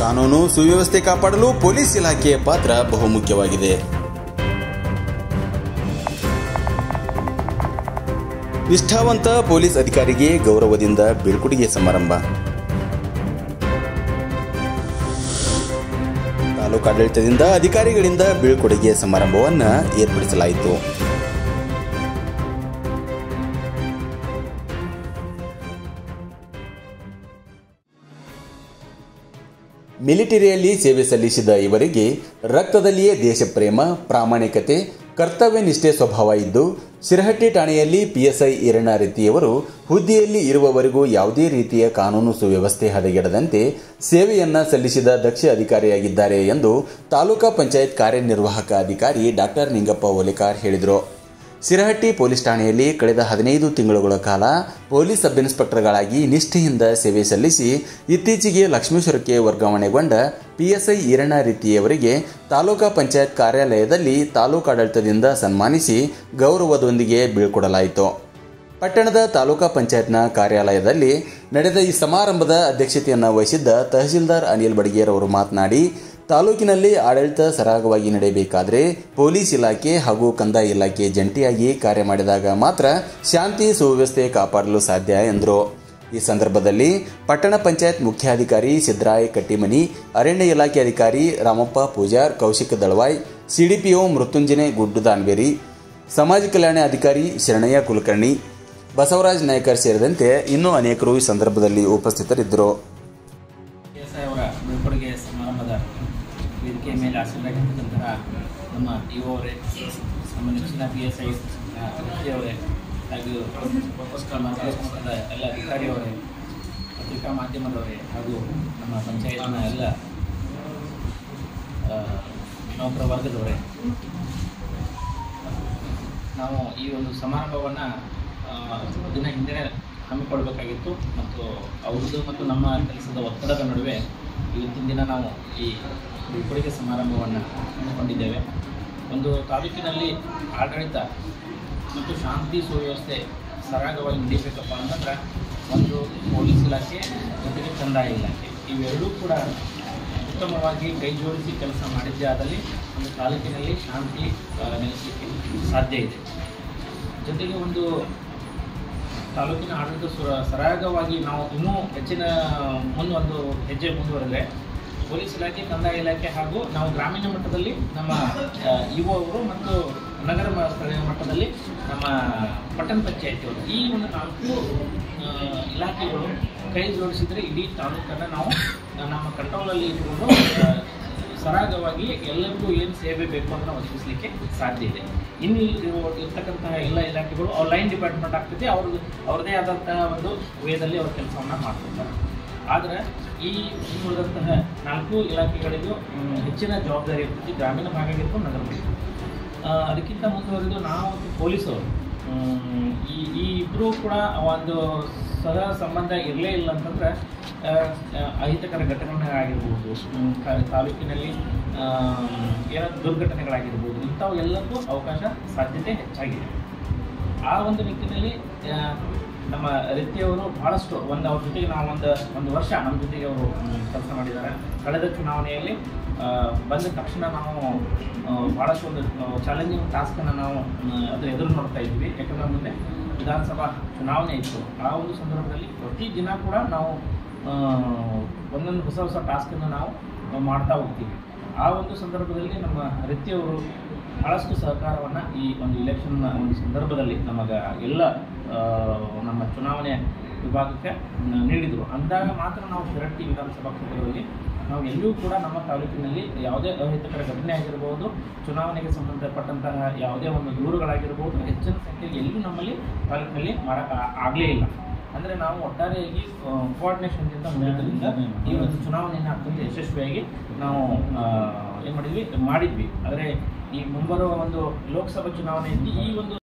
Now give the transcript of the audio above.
ಕಾನೂನು ಸುವ್ಯವಸ್ಥೆ ಕಾಪಾಡಲು ಪೊಲೀಸ್ ಇಲಾಖೆಯ ಪಾತ್ರ ಬಹುಮುಖ್ಯವಾಗಿದೆ ನಿಷ್ಠಾವಂತ ಪೊಲೀಸ್ ಅಧಿಕಾರಿಗೆ ಗೌರವದಿಂದ ಬೀಳ್ಕೊಡುಗೆ ಸಮಾರಂಭ ತಾಲೂಕಾಡಳಿತದಿಂದ ಅಧಿಕಾರಿಗಳಿಂದ ಬೀಳ್ಕೊಡುಗೆ ಸಮಾರಂಭವನ್ನು ಏರ್ಪಡಿಸಲಾಯಿತು ಮಿಲಿಟರಿಯಲ್ಲಿ ಸೇವೆ ಸಲ್ಲಿಸಿದ ಇವರಿಗೆ ರಕ್ತದಲ್ಲಿಯೇ ದೇಶಪ್ರೇಮ ಪ್ರಾಮಾಣಿಕತೆ ಕರ್ತವ್ಯ ನಿಷ್ಠೆ ಸ್ವಭಾವ ಇದ್ದು ಸಿರಹಟ್ಟಿ ಠಾಣೆಯಲ್ಲಿ ಪಿಎಸ್ಐ ಈರಣ್ಣಾರೆಡ್ಡಿಯವರು ಹುದ್ದೆಯಲ್ಲಿ ಇರುವವರೆಗೂ ಯಾವುದೇ ರೀತಿಯ ಕಾನೂನು ಸುವ್ಯವಸ್ಥೆ ಹದಗೆಡದಂತೆ ಸೇವೆಯನ್ನ ಸಲ್ಲಿಸಿದ ದಕ್ಷ ಅಧಿಕಾರಿಯಾಗಿದ್ದಾರೆ ಎಂದು ತಾಲೂಕಾ ಪಂಚಾಯತ್ ಕಾರ್ಯನಿರ್ವಾಹಕ ಅಧಿಕಾರಿ ಡಾಕ್ಟರ್ ನಿಂಗಪ್ಪ ಓಲೆಕಾರ್ ಹೇಳಿದರು ಸಿರಹಟ್ಟಿ ಪೊಲೀಸ್ ಠಾಣೆಯಲ್ಲಿ ಕಳೆದ ಹದಿನೈದು ತಿಂಗಳುಗಳ ಕಾಲ ಪೊಲೀಸ್ ಸಬ್ ಇನ್ಸ್ಪೆಕ್ಟರ್ಗಳಾಗಿ ನಿಷ್ಠೆಯಿಂದ ಸೇವೆ ಸಲ್ಲಿಸಿ ಇತ್ತೀಚೆಗೆ ಲಕ್ಷ್ಮೇಶ್ವರಕ್ಕೆ ವರ್ಗಾವಣೆಗೊಂಡ ಪಿಎಸ್ಐ ಈರಣ್ಣ ರೀತಿಯವರಿಗೆ ತಾಲೂಕಾ ಪಂಚಾಯತ್ ಕಾರ್ಯಾಲಯದಲ್ಲಿ ತಾಲೂಕಾಡಳಿತದಿಂದ ಸನ್ಮಾನಿಸಿ ಗೌರವದೊಂದಿಗೆ ಬೀಳ್ಕೊಡಲಾಯಿತು ಪಟ್ಟಣದ ತಾಲೂಕಾ ಪಂಚಾಯತ್ನ ಕಾರ್ಯಾಲಯದಲ್ಲಿ ನಡೆದ ಈ ಸಮಾರಂಭದ ಅಧ್ಯಕ್ಷತೆಯನ್ನು ವಹಿಸಿದ್ದ ತಹಸೀಲ್ದಾರ್ ಅನಿಲ್ ಬಡಿಗೇರ್ ಅವರು ಮಾತನಾಡಿ ತಾಲೂಕಿನಲ್ಲಿ ಆಡಳಿತ ಸರಾಗವಾಗಿ ನಡೆಯಬೇಕಾದರೆ ಪೊಲೀಸ್ ಇಲಾಖೆ ಹಾಗೂ ಕಂದಾಯ ಇಲಾಖೆ ಜಂಟಿಯಾಗಿ ಕಾರ್ಯ ಮಾಡಿದಾಗ ಮಾತ್ರ ಶಾಂತಿ ಸುವ್ಯವಸ್ಥೆ ಕಾಪಾಡಲು ಸಾಧ್ಯ ಎಂದರು ಈ ಸಂದರ್ಭದಲ್ಲಿ ಪಟ್ಟಣ ಪಂಚಾಯತ್ ಮುಖ್ಯಾಧಿಕಾರಿ ಸಿದ್ದರಾಯ ಕಟ್ಟಿಮನಿ ಅರಣ್ಯ ಇಲಾಖೆ ಅಧಿಕಾರಿ ರಾಮಪ್ಪ ಪೂಜಾರ್ ಕೌಶಿಕ್ ದಳವಾಯ್ ಸಿಡಿಪಿಒ ಮೃತ್ಯುಂಜನೆ ಗುಡ್ಡು ದಾನ್ಬೇರಿ ಸಮಾಜ ಕಲ್ಯಾಣ ಅಧಿಕಾರಿ ಶರಣಯ್ಯ ಕುಲಕರ್ಣಿ ಬಸವರಾಜ್ ನಾಯ್ಕರ್ ಸೇರಿದಂತೆ ಇನ್ನೂ ಅನೇಕರು ಈ ಸಂದರ್ಭದಲ್ಲಿ ಉಪಸ್ಥಿತರಿದ್ದರು ಎಸ್ ಅವರ ಬೀಳ್ಕೊಡುಗೆ ಸಮಾರಂಭದ ವೇದಿಕೆಯ ಮೇಲೆ ಆಸೀನರಾಗಿರ್ತಕ್ಕಂತಹ ನಮ್ಮ ಇಒ ಅವರೇ ನಮ್ಮ ನೆಚ್ಚಿನ ಪಿ ಎಸ್ ಐ ಅವರೇ ಹಾಗೂ ಪೋಸ್ಟಲ್ ಮಾಧ್ಯಮದ ಎಲ್ಲ ಅಧಿಕಾರಿಯವರೇ ಪತ್ರಿಕಾ ಮಾಧ್ಯಮದವರೇ ಹಾಗೂ ನಮ್ಮ ಪಂಚಾಯತ್ನ ಎಲ್ಲ ಆ, ನೌಕರ ವರ್ಗದವರೇ ನಾವು ಈ ಒಂದು ಸಮಾರಂಭವನ್ನು ದಿನ ಹಿಂದೆ ಹಮ್ಮಿಕೊಳ್ಬೇಕಾಗಿತ್ತು ಮತ್ತು ಅವ್ರದ್ದು ಮತ್ತು ನಮ್ಮ ಕೆಲಸದ ಒತ್ತಡದ ನಡುವೆ ಇವತ್ತಿನ ದಿನ ನಾವು ಈ ಬೀಳ್ಕೊಡುಗೆ ಸಮಾರಂಭವನ್ನು ಹಮ್ಮಿಕೊಂಡಿದ್ದೇವೆ ಒಂದು ತಾಲೂಕಿನಲ್ಲಿ ಆಡಳಿತ ಮತ್ತು ಶಾಂತಿ ಸುವ್ಯವಸ್ಥೆ ಸರಾಗವಾಗಿ ನಡೀಬೇಕಪ್ಪ ಅಂತಂದ್ರೆ ಒಂದು ಪೊಲೀಸ್ ಇಲಾಖೆ ಜೊತೆಗೆ ಕಂದಾಯ ಇಲಾಖೆ ಇವೆರಡೂ ಕೂಡ ಉತ್ತಮವಾಗಿ ಕೈ ಜೋಡಿಸಿ ಕೆಲಸ ಮಾಡಿದ್ದೇ ಆದಲ್ಲಿ ಒಂದು ತಾಲೂಕಿನಲ್ಲಿ ಶಾಂತಿ ಆ, ನೆಲೆಸಲಿಕ್ಕೆ ಸಾಧ್ಯ ಇದೆ ಜೊತೆಗೆ ಒಂದು ತಾಲೂಕಿನ ಆಡಳಿತ ಸುರ ಸರಾಗವಾಗಿ ನಾವು ಇನ್ನೂ ಹೆಚ್ಚಿನ ಮುಂದೆ ಒಂದು ಹೆಜ್ಜೆ ಮುಂದುವರೆದರೆ ಪೊಲೀಸ್ ಇಲಾಖೆ ಕಂದಾಯ ಇಲಾಖೆ ಹಾಗೂ ನಾವು ಗ್ರಾಮೀಣ ಮಟ್ಟದಲ್ಲಿ ನಮ್ಮ ಇಒ ಅವರು ಮತ್ತು ನಗರ ಮ- ಸ್ಥಳೀಯ ಮಟ್ಟದಲ್ಲಿ ನಮ್ಮ ಪಟ್ಟಣ ಪಂಚಾಯತಿಯವರು ಈ ಒಂದು ನಾಲ್ಕು ಆ, ಇಲಾಖೆಗಳು ಕೈ ಜೋಡಿಸಿದರೆ ಇಡೀ ತಾಲೂಕನ್ನು ನಾವು ಆ, ನಮ್ಮ ಕಂಟ್ರೋಲಲ್ಲಿ ಇಟ್ಕೊಂಡು ಆ, ಸರಾಗವಾಗಿ ಎಲ್ಲರಿಗೂ ಏನು ಸೇವೆ ಬೇಕು ಅಂತ ನಾವು ಒದಗಿಸಲಿಕ್ಕೆ ಸಾಧ್ಯ ಇದೆ ಇನ್ನು ಇರುವ ಇರ್ತಕ್ಕಂತಹ ಎಲ್ಲ ಇಲಾಖೆಗಳು ಅವ್ರ ಲೈನ್ ಡಿಪಾರ್ಟ್ಮೆಂಟ್ ಆಗ್ತದೆ ಅವ್ರದ್ದು ಅವ್ರದ್ದೇ ಆದಂತಹ ಒಂದು ವೇದಲ್ಲಿ ಅವ್ರ ಕೆಲಸವನ್ನು ಮಾಡ್ತಿರ್ತಾರೆ ಆದರೆ ಈ ಉಳಿದಂತಹ ನಾಲ್ಕು ಇಲಾಖೆಗಳಿಗೂ ಮ್, ಹೆಚ್ಚಿನ ಜವಾಬ್ದಾರಿ ಇರ್ತದೆ ಗ್ರಾಮೀಣ ಭಾಗ ಆಗಿರ್ಬೋದು ನಗರ ಭಾಗ ಆ, ಅದಕ್ಕಿಂತ ಮುಂದುವರೆದು ನಾವು ಮತ್ತು ಪೊಲೀಸರು ಮ್, ಈ ಈ ಇಬ್ಬರೂ ಕೂಡ ಒಂದು ಸಹ ಸಂಬಂಧ ಇರಲೇ ಇಲ್ಲ ಅಂತಂದ್ರೆ ಆ, ಆ, ಅಹಿತಕರ ಘಟನೆಗಳಾಗಿರ್ಬೋದು ಮ್, ತಾ- ತಾಲೂಕಿನಲ್ಲಿ ಆ, ಏನಾದ್ರು ದುರ್ಘಟನೆಗಳಾಗಿರ್ಬೋದು ಇಂಥವು ಎಲ್ಲಕ್ಕೂ ಅವಕಾಶ ಸಾಧ್ಯತೆ ಹೆಚ್ಚಾಗಿದೆ ಆ ಒಂದು ನಿಟ್ಟಿನಲ್ಲಿ ಆ, ನಮ್ಮ ರೀತಿಯವರು ಬಹಳಷ್ಟು ಒಂದು ಅವ್ರ ಜೊತೆಗೆ ನಾವು ಒಂದು ಒಂದು ವರ್ಷ ನಮ್ಮ ಜೊತೆಗೆ ಅವರು ಕೆಲಸ ಮಾಡಿದ್ದಾರೆ ಕಳೆದ ಚುನಾವಣೆಯಲ್ಲಿ ಆ, ಬಂದ ತಕ್ಷಣ ನಾವು ಆ, ಬಹಳಷ್ಟು ಒಂದು ಚಾಲೆಂಜಿಂಗ್ ಟಾಸ್ಕನ್ನು ನಾವು ಆ, ಅದರ ಎದುರು ನೋಡ್ತಾ ಇದ್ವಿ ಯಾಕಂದ್ರೆ ಮುಂದೆ ವಿಧಾನಸಭಾ ಚುನಾವಣೆ ಇತ್ತು ಆ ಒಂದು ಸಂದರ್ಭದಲ್ಲಿ ಪ್ರತಿ ದಿನ ಕೂಡ ನಾವು ಆ, ಒಂದೊಂದು ಹೊಸ ಹೊಸ ಟಾಸ್ಕನ್ನು ನಾವು ಮಾಡ್ತಾ ಹೋಗ್ತೀವಿ ಆ ಒಂದು ಸಂದರ್ಭದಲ್ಲಿ ನಮ್ಮ ರೀತಿಯವರು ಬಹಳಷ್ಟು ಸಹಕಾರವನ್ನು ಈ ಒಂದು ಎಲೆಕ್ಷನ್ ಒಂದು ಸಂದರ್ಭದಲ್ಲಿ ನಮಗೆ ಎಲ್ಲ ಆ, ನಮ್ಮ ಚುನಾವಣೆ ವಿಭಾಗಕ್ಕೆ ನ- ನೀಡಿದರು ಅಂದಾಗ ಮಾತ್ರ ನಾವು ಶಿರಟ್ಟಿ ವಿಧಾನಸಭಾ ಕ್ಷೇತ್ರದಲ್ಲಿ ನಾವು ಎಲ್ಲಿಯೂ ಕೂಡ ನಮ್ಮ ತಾಲೂಕಿನಲ್ಲಿ ಯಾವುದೇ ಅಹಿತಕರ ಘಟನೆ ಆಗಿರ್ಬೋದು ಚುನಾವಣೆಗೆ ಸಂಬಂಧಪಟ್ಟಂತಹ ಯಾವುದೇ ಒಂದು ದೂರುಗಳಾಗಿರ್ಬೋದು ಹೆಚ್ಚಿನ ಸಂಖ್ಯೆಯಲ್ಲಿ ಎಲ್ಲೂ ನಮ್ಮಲ್ಲಿ ತಾಲೂಕಿನಲ್ಲಿ ಮಾಡಕ್ಕೆ ಆಗಲೇ ಇಲ್ಲ ಅಂದರೆ ನಾವು ಒಟ್ಟಾರೆಯಾಗಿ ಕೋಆರ್ಡಿನೇಷನ್ದಿಂದ ಮುನ್ನಡೆದಿಂದ ಈ ಒಂದು ಚುನಾವಣೆಯನ್ನು ಅತ್ಯಂತ ಯಶಸ್ವಿಯಾಗಿ ನಾವು ಏನು ಮಾಡಿದ್ವಿ ಮಾಡಿದ್ವಿ ಆದರೆ ಈ ಮುಂಬರುವ ಒಂದು ಲೋಕಸಭಾ ಚುನಾವಣೆಯಲ್ಲಿ ಈ ಒಂದು